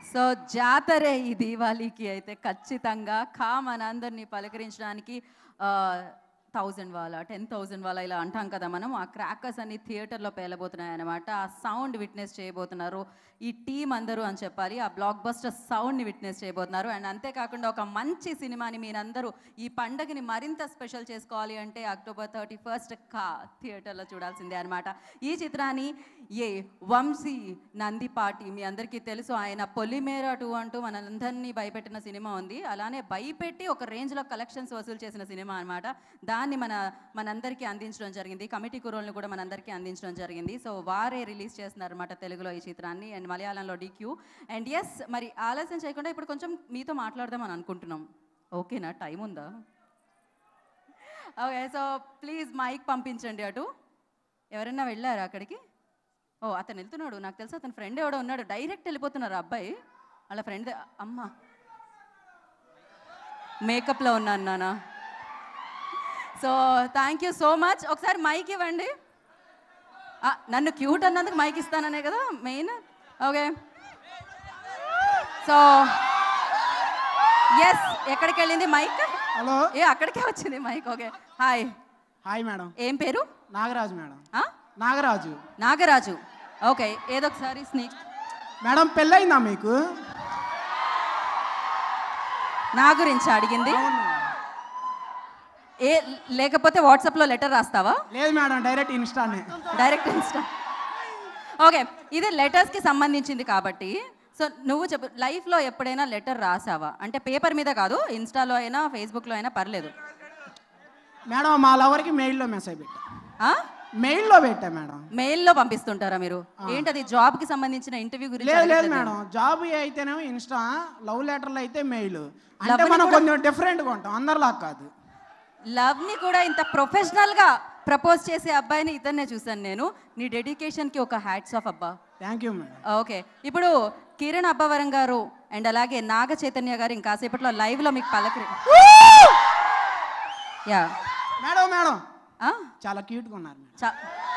So జాతరే ఈ దీవాళీకి అయితే ఖచ్చితంగా కా మనందరినీ పలకరించడానికి థౌజండ్ వాళ్ళ టెన్ థౌజండ్ వాళ్ళ ఇలా అంటాం కదా మనం ఆ క్రాకర్స్ అన్ని థియేటర్లో పేలబోతున్నాయి అనమాట ఆ సౌండ్ విట్నెస్ చేయబోతున్నారు ఈ టీం అందరూ అని చెప్పాలి ఆ బ్లాక్ బస్టర్ సౌండ్ని విట్నెస్ చేయబోతున్నారు అండ్ అంతేకాకుండా ఒక మంచి సినిమాని మీరందరూ ఈ పండగని మరింత స్పెషల్ చేసుకోవాలి అంటే అక్టోబర్ థర్టీ ఫస్ట్ కా థియేటర్లో చూడాల్సిందే అనమాట ఈ చిత్రాన్ని ఏ వంశీ నందిపాటి మీ అందరికీ తెలుసు ఆయన పొలిమేర టూ అంటూ మనందరినీ భయపెట్టిన సినిమా ఉంది అలానే భయపెట్టి ఒక రేంజ్లో కలెక్షన్స్ వసూలు చేసిన సినిమా అనమాట దాన్ని మన మనందరికీ అందించడం జరిగింది కమిటీ కురోల్ని కూడా మనందరికీ అందించడం జరిగింది సో వారే రిలీజ్ చేస్తున్నారు అనమాట తెలుగులో ఈ చిత్రాన్ని అండ్ మలయాళంలో డిక్యూ అండ్ ఎస్ మరి ఆలస్యం చేయకుండా ఇప్పుడు కొంచెం మీతో మాట్లాడదాం అని అనుకుంటున్నాం ఓకేనా టైం ఉందా ఓకే సో ప్లీజ్ మైక్ పంపించండి అటు ఎవరైనా వెళ్ళారా అక్కడికి ఓ అతను వెళ్తున్నాడు నాకు తెలుసు అతని ఫ్రెండ్ ఎవడో ఉన్నాడు డైరెక్ట్ వెళ్ళిపోతున్నారు ఆ అబ్బాయి వాళ్ళ ఫ్రెండ్ అమ్మ మేకప్లో ఉన్నాను నానా so thank you so much ఒకసారి మైక్ ఇవ్వండి ఆ, నన్ను క్యూట్ అన్నందుకు మైక్ ఇస్తాననే కదా మెయిన్ ఓకే సో ఎస్ ఎక్కడికి వెళ్ళింది మైక్ హలో ఏ అక్కడికే వచ్చింది mic okay hi hi madam ఏం పేరు నాగరాజు మేడం ఆ? నాగరాజు నాగరాజు ఓకే ఏదో ఒకసారి స్నేక్ మేడం పెళ్ళయిందా మీకు నా గురించి అడిగింది అవును. ఏ లేకపోతే వాట్సాప్లో లెటర్ రాస్తావా లేదు మేడం డైరెక్ట్ ఇన్స్టానే డైరెక్ట్ ఇన్స్టా ఓకే ఇది లెటర్స్కి సంబంధించింది కాబట్టి సో నువ్వు చెప్పు లైఫ్లో ఎప్పుడైనా లెటర్ రాసావా అంటే పేపర్ మీద కాదు ఇన్స్టాలో అయినా ఫేస్బుక్లో అయినా పర్లేదు మేడం మా లవర్కి మెయిల్లో మెసేజ్ పెట్టా ఆ? మెయిల్లో పెట్టా మేడం మెయిల్లో పంపిస్తుంటారా మీరు ఏంటది జాబ్కి సంబంధించిన ఇంటర్వ్యూ గురించి లేదు లేదు అడగట్లేదు మేడం జాబ్ అయితేనేమో ఇన్స్టా లవ్ లెటర్లు అయితే మెయిల్ అంటే Love ని మనం కూడా- కొంచెం డిఫరెంట్గా ఉంటాం అందరిలా కాదు లవ్ ని కూడా ఇంత ప్రొఫెషనల్ గా ప్రపోజ్ చేసే అబ్బాయిని ఇతన్నే చూసాను నేను నీ డెడికేషన్ కి ఒక హ్యాట్స్ ఆఫ్ అబ్బా థ్యాంక్ యూ మేడం ఓకే ఇప్పుడు కిరణ్ అబ్బవరం గారు అండ్ అలాగే నాగ చైతన్య గారు ఇంకాసేపట్లో లైవ్ లో మీకు పలకరి యా మేడం మేడం చాలా క్యూట్గా ఉన్నారు మేడం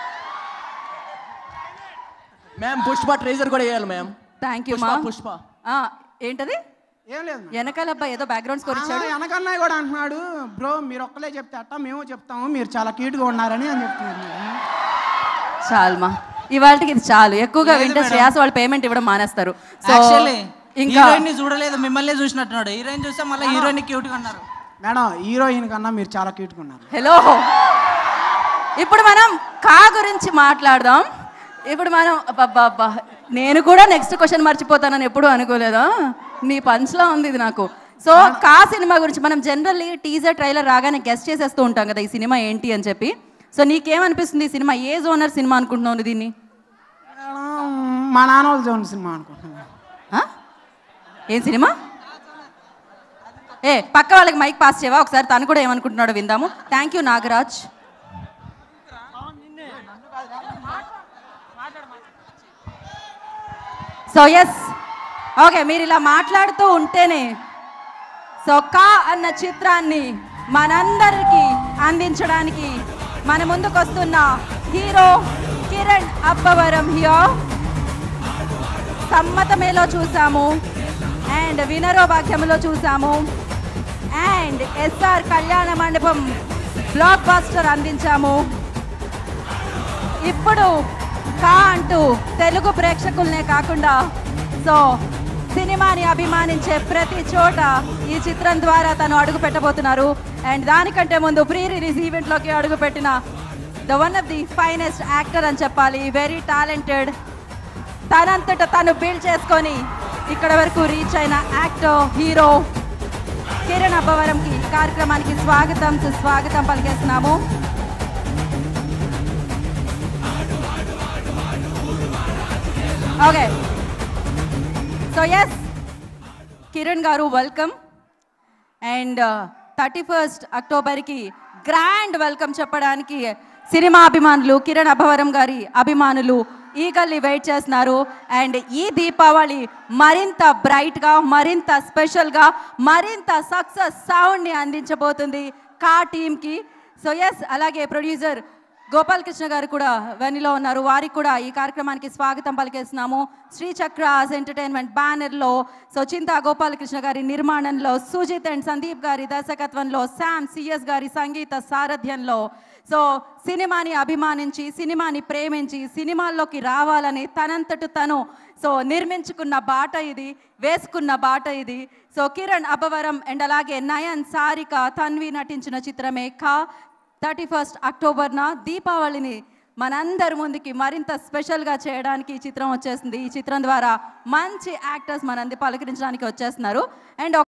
మ్యామ్ పుష్ప ట్రేజర్ కూడా వేయాలి మ్యామ్ థ్యాంక్ యూ పుష్ప మా పుష్ప ఆ, ఏంటది ఏం లేదు మేడం వెనకాల అబ్బాయి ఏదో బ్యాక్గ్రౌండ్ స్కోర్ ఇచ్చాడు ఆ, వెనకన్నయ్య కూడా అంటున్నాడు బ్రో మీరు ఒక్కలే చెప్తే అట్ట మేము చెప్తాము మీరు చాలా క్యూట్గా ఉన్నారని అని చెప్తున్నారు మేడం. చాలు మా ఇవాళకి ఇది చాలు ఎక్కువగా లేదు వింటే మేడం. శ్రేయాస్ వాళ్ళు పేమెంట్ ఇవ్వడం మానేస్తారు సో యాక్చువల్లీ ఇంకా హీరోయిన్ ని చూడలేదు మిమ్మల్ని చూసినట్టున్నాడు హీరోయిన్ చూస్తే మళ్ళీ హీరోయిన్ క్యూట్ గా అన్నారు మేడం హీరోయిన్ కన్నా మీరు చాలా క్యూట్గా ఉన్నారు హలో ఇప్పుడు మనం కా గురించి మాట్లాడదాం ఇప్పుడు మనం అబ్బా అబ్బా నేను కూడా నెక్స్ట్ క్వశ్చన్ మర్చిపోతానని ఎప్పుడు అనుకోలేదా నీ పంచ్లా ఉంది ఇది నాకు సో కా సినిమా గురించి మనం జనరల్లీ టీజర్ ట్రైలర్ రాగానే గెస్ట్ చేసేస్తూ ఉంటాం కదా ఈ సినిమా ఏంటి అని చెప్పి సో నీకేమనిపిస్తుంది ఈ సినిమా ఏ జోనర్ సినిమా అనుకుంటున్నావు నువ్వు దీన్ని మేడం, మా నాన్న వాళ్ళ జోన్ సినిమా అనుకుంటున్నాను ఆ? ఏం సినిమా ఏ పక్క వాళ్ళకి మైక్ పాస్ చేయవా ఒకసారి తను కూడా ఏమనుకుంటున్నాడో విందాము thank you Nagaraj so yes okay మీరు ఇలా మాట్లాడుతూ ఉంటేనే సో కా అన్న చిత్రాన్ని మనందరికీ అందించడానికి మన ముందుకు వస్తున్న హీరో కిరణ్ అబ్బవరం హియో సమ్మతమేలో చూసాము అండ్ వినరో భాగ్యములో చూసాము అండ్ ఎస్ఆర్ కళ్యాణ మండపం బ్లాక్ బాస్టర్ అందించాము ఇప్పుడు కా అంటూ తెలుగు ప్రేక్షకులనే కాకుండా సో సినిమాని అభిమానించే ప్రతి చోట ఈ చిత్రం ద్వారా తను అడుగు పెట్టబోతున్నారు అండ్ దానికంటే ముందు ప్రీ రిలీజ్ ఈవెంట్లోకి అడుగు పెట్టిన the one of the finest actor అని చెప్పాలి వెరీ టాలెంటెడ్ తనంతట తను బిల్డ్ చేసుకొని ఇక్కడ వరకు రీచ్ అయిన యాక్టర్ హీరో కిరణ్ అబ్బవరంకి ఈ కార్యక్రమానికి స్వాగతం సుస్వాగతం పలికేస్తున్నాము okay so yes Kiran garu welcome and thirty first అక్టోబర్కి గ్రాండ్ వెల్కమ్ చెప్పడానికి సినిమా అభిమానులు కిరణ్ అభవరం గారి అభిమానులు ఈగల్లీ వెయిట్ చేస్తున్నారు అండ్ ఈ దీపావళి మరింత బ్రైట్గా మరింత స్పెషల్గా మరింత సక్సెస్ సౌండ్ని అందించబోతుంది కా టీమ్కి సో ఎస్ అలాగే ప్రొడ్యూసర్ గోపాలకృష్ణ గారు కూడా వెనిలో ఉన్నారు వారికి కూడా ఈ కార్యక్రమానికి స్వాగతం పలికేస్తున్నాము శ్రీ చక్రాస్ ఎంటర్టైన్మెంట్ బ్యానర్లో సో చింతా గోపాలకృష్ణ గారి నిర్మాణంలో సుజిత్ అండ్ సందీప్ గారి దర్శకత్వంలో శామ్ సిఎస్ గారి సంగీత సారథ్యంలో సో సినిమాని అభిమానించి సినిమాని ప్రేమించి సినిమాల్లోకి రావాలని తనంతట తను సో నిర్మించుకున్న బాట ఇది వేసుకున్న బాట ఇది సో కిరణ్ అపవరం అండ్ అలాగే నయన్ సారిక తన్వి నటించిన చిత్రమే ఖా థర్టీ ఫస్ట్ అక్టోబర్న దీపావళిని మనందరి ముందుకి మరింత స్పెషల్గా చేయడానికి ఈ చిత్రం వచ్చేసింది ఈ చిత్రం ద్వారా మంచి యాక్టర్స్ మనంది పలకరించడానికి వచ్చేస్తున్నారు అండ్